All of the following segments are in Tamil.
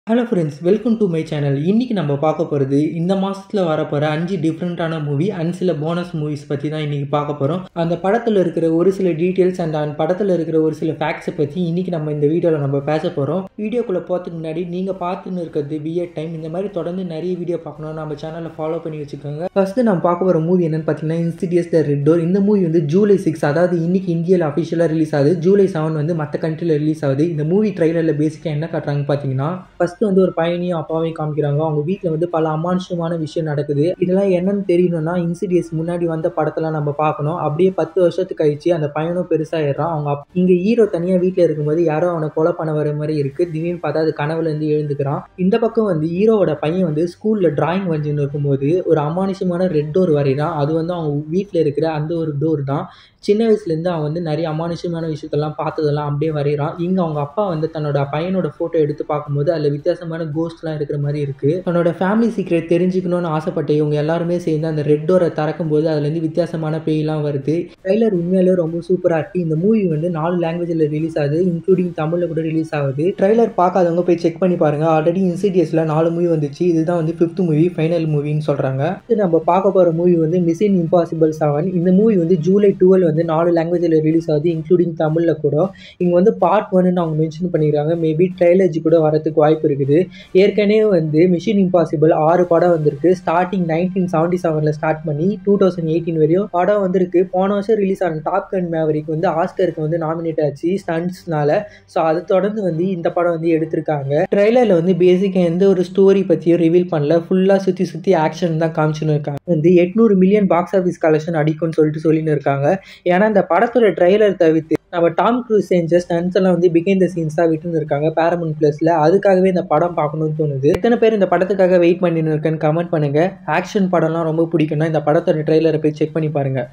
hello friends welcome to my channel இன்றைக்கி நம்ம பார்க்க போகிறது இந்த மாதத்தில் வரப்போகிற அஞ்சு டிஃப்ரெண்ட்டான மூவி அண்ட் சில போனஸ் மூவிஸ் பற்றி தான் இன்றைக்கி பார்க்க போகிறோம் அந்த படத்தில் இருக்கிற ஒரு சில டீட்டெயில்ஸ் அண்ட் அந்த படத்தில் இருக்கிற ஒரு சில ஃபேக்ட்ஸை பற்றி இன்றைக்கி நம்ம இந்த வீடியோவில் நம்ம பேச போகிறோம் வீடியோக்குள்ளே போகிறதுக்கு முன்னாடி நீங்கள் பார்த்துன்னு இருக்கிறது பிஎட் டைம் இந்த மாதிரி தொடர்ந்து நிறைய வீடியோ பார்க்கணும் நம்ம சேனலை ஃபாலோ பண்ணி வச்சுக்கோங்க ஃபஸ்ட்டு நம்ம பார்க்க போகிற மூவி என்னென்னு பார்த்தீங்கன்னா இன்சிடியஸ் த ரெட் டோர் இந்த மூவி வந்து ஜூலை சிக்ஸ் அதாவது இன்னைக்கு இந்தியாவில் அஃபிஷியலாக ரிலீஸ் ஆகுது ஜூலை செவன் வந்து மற்ற கண்ட்ரியில் ரிலீஸ் ஆகுது இந்த மூவி ட்ரைலரில் பேசிக்காக என்ன காட்டுறாங்க பார்த்தீங்கன்னா ஃபஸ்ட்டு வந்து ஒரு பையனையும் அப்பாவையும் காமிக்கிறாங்க அவங்க வீட்டில் வந்து பல அமானுஷமான விஷயம் நடக்குது இதெல்லாம் என்னன்னு தெரியணும்னா இன்சிடியஸ் முன்னாடி வந்த படத்தெல்லாம் நம்ம பார்க்கணும் அப்படியே பத்து வருஷத்துக்கு கழிச்சு அந்த பையனும் பெருசாகிடுறான் அவங்க அப் இங்கே ஹீரோ தனியாக வீட்டில் இருக்கும்போது யாரோ அவனை கொலை பண்ண வர மாதிரி இருக்கு திடீர்னு பார்த்தா அது கனவுலேருந்து எழுந்துக்கிறான் இந்த பக்கம் வந்து ஹீரோவோட பையன் வந்து ஸ்கூலில் டிராயிங் வரைஞ்சுன்னு இருக்கும்போது ஒரு அமானுஷமான ரெட் டோர் வரைகிறான் அது வந்து அவங்க வீட்டில் இருக்கிற அந்த ஒரு டோர் தான் சின்ன வயசுலேருந்து அவன் வந்து நிறைய அமானுஷமான விஷயத்தெல்லாம் பார்த்ததெல்லாம் அப்படியே வரைகிறான் இங்கே அவங்க அப்பா வந்து தன்னோட பையனோட ஃபோட்டோ எடுத்து பார்க்கும்போது அதில் வித்தியாசமான கோஸ்ட்லாம் இருக்கிற மாதிரி இருக்குது தன்னோட ஃபேமிலி சீக்ரெட் தெரிஞ்சுக்கணும்னு ஆசைப்பட்ட இவங்க எல்லாருமே சேர்ந்து அந்த ரெட் டோரை திறக்கும் போது அதுலேருந்து வித்தியாசமான பேய்லாம் வருது ட்ரைலர் உண்மையிலே ரொம்ப சூப்பராக இருக்குது இந்த மூவி வந்து நாலு லாங்குவேஜில் ரிலீஸ் ஆகுது இன்க்ளூடிங் தமிழில் கூட ரிலீஸ் ஆகுது ட்ரைலர் பார்க்காதவங்க போய் செக் பண்ணி பாருங்கள் ஆல்ரெடி இன்சிடியஸில் நாலு மூவி வந்துச்சு இதுதான் வந்து ஃபிஃப்த் மூவி ஃபைனல் மூவின்னு சொல்கிறாங்க நம்ம பார்க்க போகிற மூவி வந்து மிஷின் இம்பாசிபிள் செவன் இந்த மூவி வந்து ஜூலை டுவெல் வந்து நாலு லாங்குவேஜில் ரிலீஸ் ஆகுது இன்க்ளூடிங் தமிழில் கூட இங்கே வந்து பார்ட் ஒன்னு அவங்க மென்ஷன் பண்ணிக்கிறாங்க மேபி ட்ரைலர்ஜி கூட வரதுக்கு வாய்ப்பு இருக்குது ஏற்கனவே வந்து மிஷின் இம்பாசிபிள் ஆறு படம் வந்திருக்கு ஸ்டார்டிங் நைன்டீன் செவன்டி செவனில் ஸ்டார்ட் பண்ணி டூ தௌசண்ட் எயிட்டீன் வரையும் படம் வந்திருக்கு போன வருஷம் ரிலீஸ் ஆன டாப் கன் மேவரிக்கு வந்து ஆஸ்கருக்கு வந்து நாமினேட் ஆச்சு ஸ்டன்ட்ஸ்னால ஸோ அதை தொடர்ந்து வந்து இந்த படம் வந்து எடுத்திருக்காங்க ட்ரெய்லரில் வந்து பேசிக்காக எந்த ஒரு ஸ்டோரி பற்றியும் ரிவீல் பண்ணல ஃபுல்லாக சுற்றி சுற்றி ஆக்ஷன் தான் காமிச்சுன்னு இருக்காங்க வந்து எட்நூறு மில்லியன் பாக்ஸ் ஆஃபீஸ் கலெக்ஷன் அடிக்கும்னு சொல்லிட்டு சொல்லின்னு இருக்காங்க ஏன்னா இந்த படத்தோட ட்ரெய்லர் தவிர்த்து நம்ம டாம் க்ரூஸ் செஞ்ச ஸ்டன்ஸ் எல்லாம் வந்து பிகைன் த சீன்ஸாக விட்டுன்னு இருக்காங்க பேரமன் ப்ளஸில் அதுக்காகவே இந்த படம் பார்க்கணும்னு தோணுது எத்தனை பேர் இந்த படத்துக்காக வெயிட் பண்ணின்னு இருக்கேன்னு கமெண்ட் பண்ணுங்க ஆக்ஷன் படம்லாம் ரொம்ப பிடிக்கும்னா இந்த படத்தோட ட்ரெய்லரை போய் செக் பண்ணி பாருங்க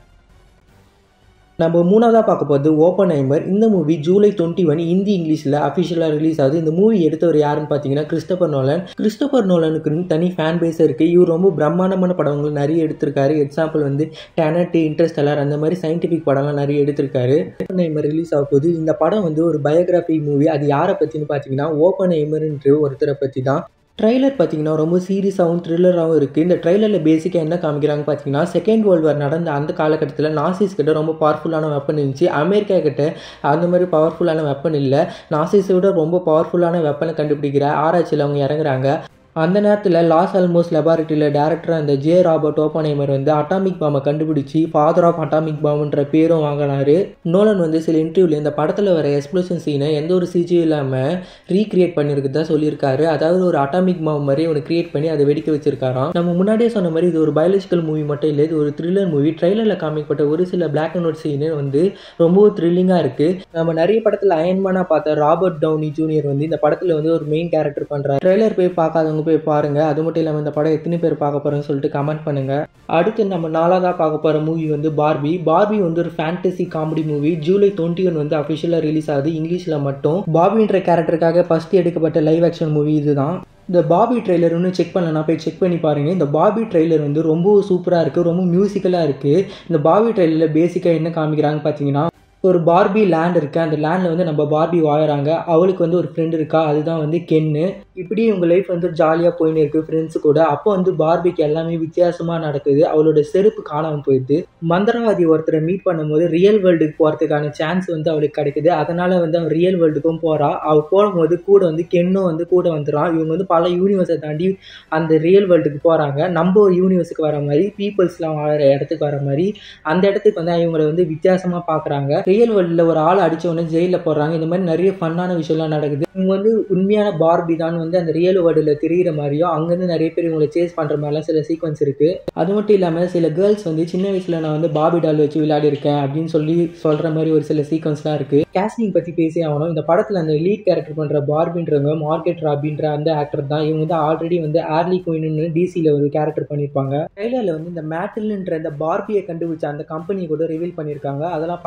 நம்ம மூணாவதாக பார்க்க போகிறது ஓப்பன் ஐமர் இந்த movie July twenty one Hindi இங்கிலீஷில் அஃபிஷியலாக ரிலீஸ் ஆகுது இந்த மூவி எடுத்தவர் யாருன்னு பார்த்தீங்கன்னா கிறிஸ்டபர் நோலன் கிறிஸ்டபர் நோலனுக்கு தனி ஃபேன் பேஸ் இருக்குது இவர் ரொம்ப பிரம்மாண்டமான படங்கள் நிறைய எடுத்திருக்காரு எக்ஸாம்பிள் வந்து டேனட் இன்ட்ரெஸ்டலர் அந்த மாதிரி சயின்டிஃபிக் படம்லாம் நிறைய எடுத்திருக்காரு ஓப்பன் ஐமர் ரிலீஸ் ஆக போகுது இந்த படம் வந்து ஒரு பயோகிராஃபி மூவி அது யாரை பற்றின்னு பார்த்தீங்கன்னா ஓப்பன் ஐமர்ன்ற ஒருத்தரை பற்றி தான் ட்ரைலர் பார்த்தீங்கன்னா ரொம்ப சீரியஸாகவும் த்ரில்லராகவும் இருக்குது இந்த ட்ரைலரில் பேசிக்காக என்ன காமிக்கிறாங்க பார்த்தீங்கன்னா செகண்ட் வேர்ல்டு வார் நடந்த அந்த காலகட்டத்தில் நாசிஸ் கிட்ட ரொம்ப பவர்ஃபுல்லான வெப்பன் இருந்துச்சு அமெரிக்கா கிட்ட அந்த மாதிரி பவர்ஃபுல்லான வெப்பன் இல்லை நாசிஸை விட ரொம்ப பவர்ஃபுல்லான வெப்பனை கண்டுபிடிக்கிற ஆராய்ச்சியில் அவங்க இறங்குறாங்க அந்த நேரத்தில் லாஸ் ஆல்மோஸ் லெபார்ட்டரியில் டேரக்டராக அந்த ஜே ராபர்ட் ஓப்பனைமர் வந்து அட்டாமிக் பாம்பை கண்டுபிடிச்சி ஃபாதர் ஆஃப் அட்டாமிக் பாம்புன்ற பேரும் வாங்கினாரு நோலன் வந்து சில இன்டர்வியூவில் இந்த படத்தில் வர எக்ஸ்ப்ளோஷன் சீனை எந்த ஒரு சிஜியும் இல்லாமல் ரீக்ரியேட் பண்ணியிருக்கிறதா சொல்லியிருக்காரு அதாவது ஒரு அட்டாமிக் பாம்பு மாதிரி ஒன்று கிரியேட் பண்ணி அதை வெடிக்க வச்சிருக்காராம் நம்ம முன்னாடியே சொன்ன மாதிரி இது ஒரு பயாலஜிக்கல் மூவி மட்டும் இல்லை இது ஒரு த்ரில்லர் மூவி ட்ரைலரில் காமிக்கப்பட்ட ஒரு சில பிளாக் அண்ட் ஒயிட் சீனு வந்து ரொம்ப த்ரில்லிங்காக இருக்குது நம்ம நிறைய படத்தில் அயன்மேனாக பார்த்த ராபர்ட் டவுனி ஜூனியர் வந்து இந்த படத்தில் வந்து ஒரு மெயின் கேரக்டர் பண்ணுறாரு ட்ரைலர் போய் பார்க்காதவங்க போய் பாருங்க அது மட்டும் இல்லாமல் இந்த படம் எத்தனை பேர் பார்க்க போறேன்னு சொல்லிட்டு கமெண்ட் பண்ணுங்க அடுத்து நம்ம நாலாவதாக பார்க்க போகிற மூவி வந்து பார்பி பார்பி வந்து ஒரு fantasy comedy movie July twenty one வந்து அஃபிஷியலாக ரிலீஸ் ஆகுது இங்கிலீஷில் மட்டும் பாபின்ற கேரக்டருக்காக ஃபர்ஸ்ட் எடுக்கப்பட்ட லைவ் ஆக்ஷன் மூவி இதுதான் இந்த பாபி ட்ரெய்லர் ஒன்று செக் பண்ணலன்னா போய் செக் பண்ணி பாருங்கள் இந்த பாபி ட்ரெய்லர் வந்து ரொம்ப சூப்பராக இருக்குது ரொம்ப மியூசிக்கலாக இருக்குது இந்த பாபி ட்ரெய்லரில் பேசிக்காக என்ன காமிக்கிறாங்க பார்த்தீங்கன்னா ஒரு பார்பி லேண்ட் இருக்குது அந்த லேண்டில் வந்து நம்ம பார்பி வாழறாங்க அவளுக்கு வந்து ஒரு ஃப்ரெண்ட் இருக்கா அதுதான் வந்து கென்னு இப்படி உங்கள் லைஃப் வந்து ஜாலியாக போயின்னு இருக்குது ஃப்ரெண்ட்ஸு கூட அப்போ வந்து பார்பிக்கு எல்லாமே வித்தியாசமாக நடக்குது அவளோட செருப்பு காணாமல் போயிடுது மந்திரவாதி ஒருத்தரை மீட் பண்ணும்போது ரியல் வேர்ல்டுக்கு போகிறதுக்கான சான்ஸ் வந்து அவளுக்கு கிடைக்குது அதனால் வந்து அவன் ரியல் வேர்ல்டுக்கும் போகிறா அவள் போகும்போது கூட வந்து கென்னும் வந்து கூட வந்துடுறான் இவங்க வந்து பல யூனிவர்ஸை தாண்டி அந்த ரியல் வேர்ல்டுக்கு போகிறாங்க நம்ம ஒரு யூனிவர்ஸுக்கு வர மாதிரி பீப்புள்ஸ்லாம் வாழற இடத்துக்கு வர மாதிரி அந்த இடத்துக்கு வந்து இவங்களை வந்து வித்தியாசமாக பார்க்குறாங்க ரியல் வேர்ல்டில் ஒரு ஆள் அடித்த உடனே ஜெயிலில் போடுறாங்க இந்த மாதிரி நிறைய ஃபன்னான விஷயம்லாம் நடக்குது இவங்க வந்து உண்மையான பார்பி தான் வந்து அந்த ரியல் வேர்ல்டில் தெரிகிற மாதிரியும் அங்கேருந்து நிறைய பேர் இவங்களை சேஸ் பண்ணுற மாதிரிலாம் சில சீக்வன்ஸ் இருக்குது அது மட்டும் இல்லாமல் சில கேர்ள்ஸ் வந்து சின்ன வயசில் நான் வந்து பாபி டால் வச்சு விளையாடி இருக்கேன் அப்படின்னு சொல்லி சொல்கிற மாதிரி ஒரு சில சீக்வன்ஸ்லாம் இருக்குது கேஸ்டிங் பற்றி பேசி ஆகணும் இந்த படத்தில் அந்த லீட் கேரக்டர் பண்ணுற பார்பின்றவங்க மார்க்கெட் ராபின்ற அந்த ஆக்டர் தான் இவங்க வந்து ஆல்ரெடி வந்து ஆர்லி குயின்னு டிசியில் ஒரு கேரக்டர் பண்ணியிருப்பாங்க ட்ரெய்லரில் வந்து இந்த மேட்டில்ன்ற இந்த பார்பியை கண்டுபிடிச்ச அந்த கம்பெனி கூட ரிவீல் பண்ணியிருக்காங்க அதெல்லாம் பார்க்கறதுக்கு ரொம்ப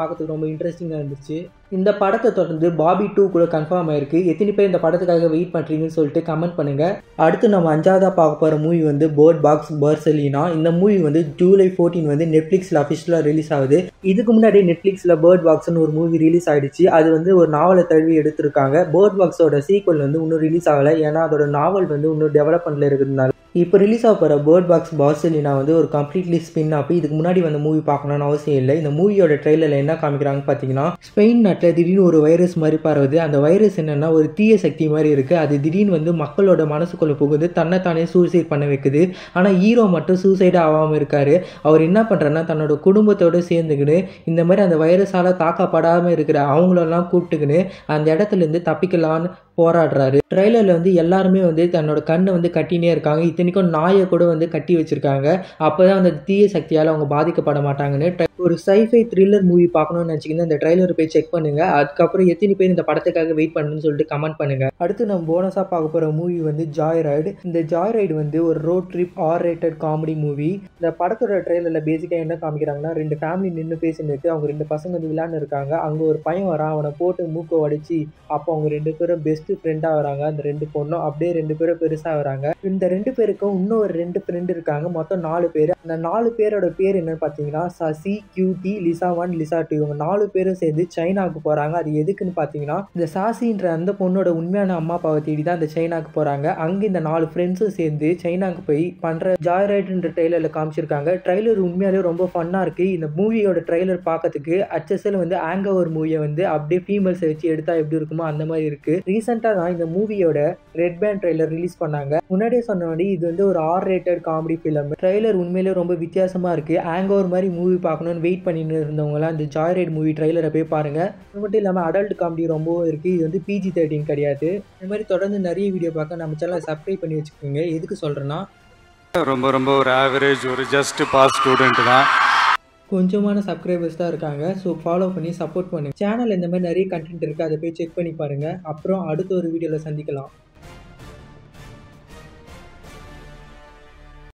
இன்ட்ரெஸ்டிங்காக இருந்துச்சு இந்த படத்தை தொடர்ந்து பாபி டூ கூட கன்ஃபார்ம் ஆயிருக்கு எத்தனை பேர் இந்த படத்துக்காக வெயிட் பண்ணுறீங்கன்னு சொல்லிட்டு கமெண்ட் பண்ணுங்க அடுத்து நம்ம அஞ்சாவதாக பார்க்க போகிற மூவி வந்து பேர்ட் பாக்ஸ் பர்சலினா இந்த மூவி வந்து ஜூலை ஃபோர்டீன் வந்து நெட்ஃப்ளிக்ஸில் அஃபிஷியலாக ரிலீஸ் ஆகுது இதுக்கு முன்னாடி நெட்ஃப்ளிக்ஸில் பேர்ட் பாக்ஸ்னு ஒரு மூவி ரிலீஸ் ஆயிடுச்சு அது வந்து ஒரு நாவலை தழுவி எடுத்திருக்காங்க பேர்ட் பாக்ஸோட சீக்வல் வந்து இன்னும் ரிலீஸ் ஆகலை ஏன்னா அதோட நாவல் வந்து இன்னும் டெவலப்மெண்ட்டில் இருக்கிறதுனால இப்போ ரிலீஸ் ஆக போகிற பேர்ட் பாக்ஸ் பார்சலினா வந்து ஒரு கம்ப்ளீட்லி ஸ்பின் ஆப் இதுக்கு முன்னாடி வந்து மூவி பார்க்கணும்னு அவசியம் இல்லை இந்த மூவியோட ட்ரெயிலரில் என்ன காமிக்கிறாங்க பார்த்தீங்கன்னா ஸ்பெயின் நாட்டில் திடீர்னு ஒரு வைரஸ் மாதிரி பரவுது அந்த வைரஸ் என்னன்னா ஒரு தீய சக்தி மாதிரி இருக்குது அது திடீர்னு வந்து மக்களோட மனசுக்குள்ளே புகுந்து தன்னைத்தானே சூசைட் பண்ண வைக்குது ஆனால் ஹீரோ மட்டும் சூசைடு ஆகாமல் இருக்காரு அவர் என்ன பண்ணுறாருன்னா தன்னோட குடும்பத்தோடு சேர்ந்துக்கின்னு இந்த மாதிரி அந்த வைரஸால் தாக்கப்படாமல் இருக்கிற அவங்களெல்லாம் கூப்பிட்டுக்கின்னு அந்த இடத்துலேருந்து தப்பிக்கலான்னு போராடுறாரு ட்ரைலரில் வந்து எல்லாருமே வந்து தன்னோட கண்ணை வந்து கட்டினே இருக்காங்க இத்தனைக்கும் நாயை கூட வந்து கட்டி வச்சிருக்காங்க அப்போ தான் அந்த தீய சக்தியால் அவங்க பாதிக்கப்பட மாட்டாங்கன்னு ட்ரை- ஒரு சைஃபை த்ரில்லர் மூவி பார்க்கணும்னு நினச்சிங்கன்னா இந்த ட்ரைலர் போய் செக் பண்ணுங்க அதுக்கப்புறம் எத்தனை பேர் இந்த படத்துக்காக வெயிட் பண்ணுன்னு சொல்லிட்டு கமெண்ட் பண்ணுங்க அடுத்து நம்ம போனஸாக பார்க்க போகிற மூவி வந்து ஜாய் ரைடு இந்த ஜாய் ரைடு வந்து ஒரு road trip R rated comedy movie இந்த படத்தோட ட்ரெயிலரில் பேசிக்காக என்ன காமிக்கிறாங்கன்னா ரெண்டு ஃபேமிலி நின்று பேசிட்டு அவங்க ரெண்டு பசங்க வந்து விளையாண்டு இருக்காங்க அங்கே ஒரு பையன் வரான் அவனை போட்டு மூக்க உடைச்சி அப்போ அவங்க ரெண்டு பேரும் பெஸ்ட் ஃப்ரெண்டாக வராங்க அந்த ரெண்டு பொண்ணும் அப்படியே ரெண்டு பேரும் பெருசாக வராங்க இந்த ரெண்டு பேருக்கும் இன்னும் ஒரு ரெண்டு ஃப்ரெண்டு இருக்காங்க மொத்தம் நாலு பேர் அந்த நாலு பேரோட பேர் என்னன்னு பார்த்தீங்கன்னா சசி கியூட்டி லிசா ஒன் லிசா டூ இவங்க நாலு பேரும் சேர்ந்து சைனாவுக்கு போகிறாங்க அது எதுக்குன்னு பார்த்தீங்கன்னா இந்த சாசின்ற அந்த பொண்ணோட உண்மையான அம்மா அப்பாவை தேடி தான் அந்த சைனாக்கு போகிறாங்க அங்கே இந்த நாலு ஃப்ரெண்ட்ஸும் சேர்ந்து சைனாக்கு போய் பண்ணுற ஜாய் ரைடுன்ற ட்ரெய்லரில் காமிச்சிருக்காங்க ட்ரெய்லர் உண்மையாலே ரொம்ப ஃபன்னாக இருக்குது இந்த மூவியோட ட்ரெய்லர் பார்க்கறதுக்கு HSL வந்து ஆங்கவர் மூவியை வந்து அப்படியே ஃபீமேல்ஸை வச்சு எடுத்தா எப்படி இருக்குமோ அந்த மாதிரி இருக்கு ரீசெண்டாக தான் இந்த மூவியோட ரெட் பேண்ட் ட்ரெய்லர் ரிலீஸ் பண்ணாங்க முன்னாடியே சொன்ன மாதிரி இது வந்து ஒரு R rated comedy film trailer உண்மையிலே ரொம்ப வித்தியாசமாக இருக்கு ஆங்கோவர் மாதிரி மூவி பார்க்கணும்னு வெயிட் பண்ணிட்டு இருந்தவங்களாம் இந்த ஜாய் ரைட் மூவி ட்ரெய்லரை போய் பாருங்க அது மட்டும் இல்லாமல் அடல்ட் காமெடி ரொம்பவும் இருக்கு இது வந்து பிஜி தேர்ட்டின் கிடையாது இந்த மாதிரி தொடர்ந்து நிறைய வீடியோ பார்க்க நம்ம சேனலை சப்ஸ்கிரைப் பண்ணி வச்சுக்கோங்க எதுக்கு சொல்கிறேன்னா ரொம்ப ரொம்ப ஒரு ஆவரேஜ் ஒரு ஜஸ்ட் பாஸ் ஸ்டூடெண்ட் தான் கொஞ்சமான சப்ஸ்கிரைபர்ஸ் தான் இருக்காங்க ஸோ ஃபாலோ பண்ணி சப்போர்ட் பண்ணுங்க சேனல் இந்த மாதிரி நிறைய கண்டென்ட் இருக்குது அதை போய் செக் பண்ணி பாருங்கள் அப்புறம் அடுத்த ஒரு வீடியோவில் சந்திக்கலாம்